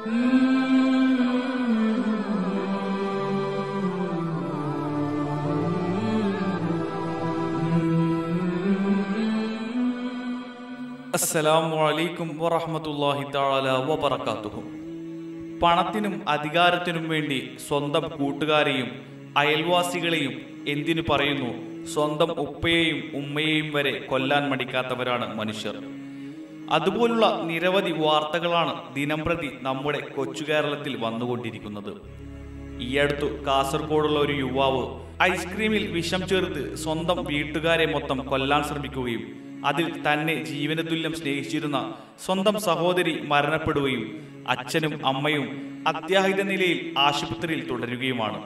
അസ്സലാമു അലൈക്കും വറഹ്മത്തുള്ളാഹി തആല വബറകാതുഹു പണത്തിനും അധികാരത്തിനും വേണ്ടി സ്വന്തം കൂട്ടുകാരെയും അയൽവാസികളെയും എന്തിനു പറയുന്നു സ്വന്തം ഉപ്പയെയും ഉമ്മയെയും വരെ കൊല്ലാൻ മടിക്കാത്തവരാണ് മനുഷ്യർ അതുപോലുള്ള നിരവധി വാർത്തകളാണ് ദിനംപ്രതി നമ്മുടെ കൊച്ചു കേരളത്തിൽ വന്നുകൊണ്ടിരിക്കുന്നത് ഈയടുത്തു കാസർഗോഡുള്ള ഒരു യുവാവ് ഐസ്ക്രീമിൽ വിഷം ചേർത്ത് സ്വന്തം വീട്ടുകാരെ മൊത്തം കൊല്ലാൻ ശ്രമിക്കുകയും അതിൽ തന്നെ ജീവന തുല്യം സ്നേഹിച്ചിരുന്ന സ്വന്തം സഹോദരി മരണപ്പെടുകയും അച്ഛനും അമ്മയും അത്യാഹിത നിലയിൽ ആശുപത്രിയിൽ തുടരുകയുമാണ്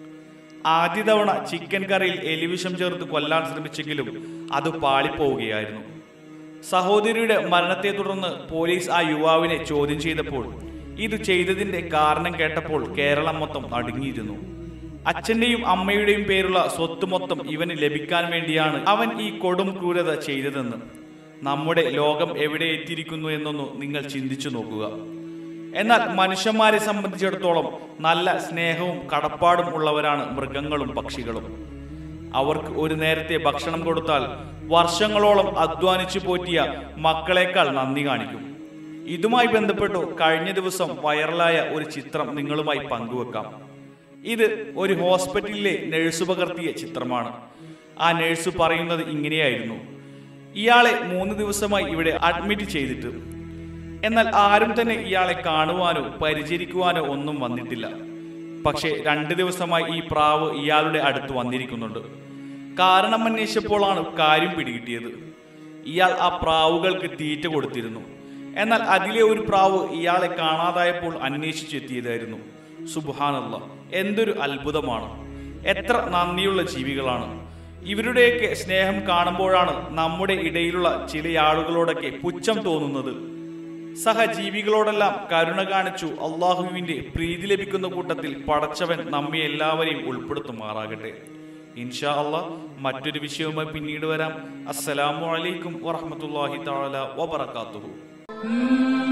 ആദ്യ തവണ ചിക്കൻ കറിയിൽ എലിവിഷം ചേർത്ത് കൊല്ലാൻ ശ്രമിച്ചെങ്കിലും അത് പാളിപ്പോവുകയായിരുന്നു സഹോദരിയുടെ മരണത്തെ തുടർന്ന് പോലീസ് ആ യുവാവിനെ ചോദ്യം ചെയ്തപ്പോൾ ഇത് ചെയ്തതിന്റെ കാരണം കേട്ടപ്പോൾ കേരളം മൊത്തം നടുങ്ങിയിരുന്നു അച്ഛന്റെയും അമ്മയുടെയും പേരുള്ള സ്വത്ത് മൊത്തം ഇവന് ലഭിക്കാൻ വേണ്ടിയാണ് അവൻ ഈ കൊടും ക്രൂരത ചെയ്തതെന്ന് നമ്മുടെ ലോകം എവിടെ എത്തിയിരിക്കുന്നു എന്നൊന്ന് നിങ്ങൾ ചിന്തിച്ചു നോക്കുക എന്നാൽ മനുഷ്യന്മാരെ സംബന്ധിച്ചിടത്തോളം നല്ല സ്നേഹവും കടപ്പാടും ഉള്ളവരാണ് മൃഗങ്ങളും പക്ഷികളും അവർക്ക് ഒരു നേരത്തെ ഭക്ഷണം കൊടുത്താൽ വർഷങ്ങളോളം അധ്വാനിച്ചു പോറ്റിയ മക്കളെക്കാൾ നന്ദി കാണിക്കും ഇതുമായി ബന്ധപ്പെട്ടു കഴിഞ്ഞ ദിവസം വൈറലായ ഒരു ചിത്രം നിങ്ങളുമായി പങ്കുവെക്കാം ഇത് ഒരു ഹോസ്പിറ്റലിലെ നഴ്സ് പകർത്തിയ ചിത്രമാണ് ആ നഴ്സ് പറയുന്നത് ഇങ്ങനെയായിരുന്നു ഇയാളെ മൂന്ന് ദിവസമായി ഇവിടെ അഡ്മിറ്റ് ചെയ്തിട്ട് എന്നാൽ ആരും തന്നെ ഇയാളെ കാണുവാനോ പരിചരിക്കുവാനോ ഒന്നും വന്നിട്ടില്ല പക്ഷേ രണ്ട് ദിവസമായി ഈ പ്രാവ് ഇയാളുടെ അടുത്ത് വന്നിരിക്കുന്നുണ്ട് കാരണം അന്വേഷിച്ചപ്പോഴാണ് കാര്യം പിടികിട്ടിയത് ഇയാൾ ആ പ്രാവുകൾക്ക് തീറ്റ കൊടുത്തിരുന്നു എന്നാൽ അതിലെ ഒരു പ്രാവ് ഇയാളെ കാണാതായപ്പോൾ അന്വേഷിച്ചെത്തിയതായിരുന്നു സുബാനല്ല എന്തൊരു അത്ഭുതമാണ് എത്ര നന്ദിയുള്ള ജീവികളാണ് ഇവരുടെയൊക്കെ സ്നേഹം കാണുമ്പോഴാണ് നമ്മുടെ ഇടയിലുള്ള ചില ആളുകളോടൊക്കെ പുച്ഛം തോന്നുന്നത് സഹജീവികളോടെല്ലാം കരുണ കാണിച്ചു അള്ളാഹുവിന്റെ പ്രീതി ലഭിക്കുന്ന കൂട്ടത്തിൽ പടച്ചവൻ നമ്മെ എല്ലാവരെയും ഉൾപ്പെടുത്തുമാറാകട്ടെ ഇൻഷാ അള്ളാഹ് മറ്റൊരു വിഷയവുമായി പിന്നീട് വരാം അസ്സലാമു അലൈക്കും വറഹ്മത്തുള്ളാഹി തആല വബറകാതുഹു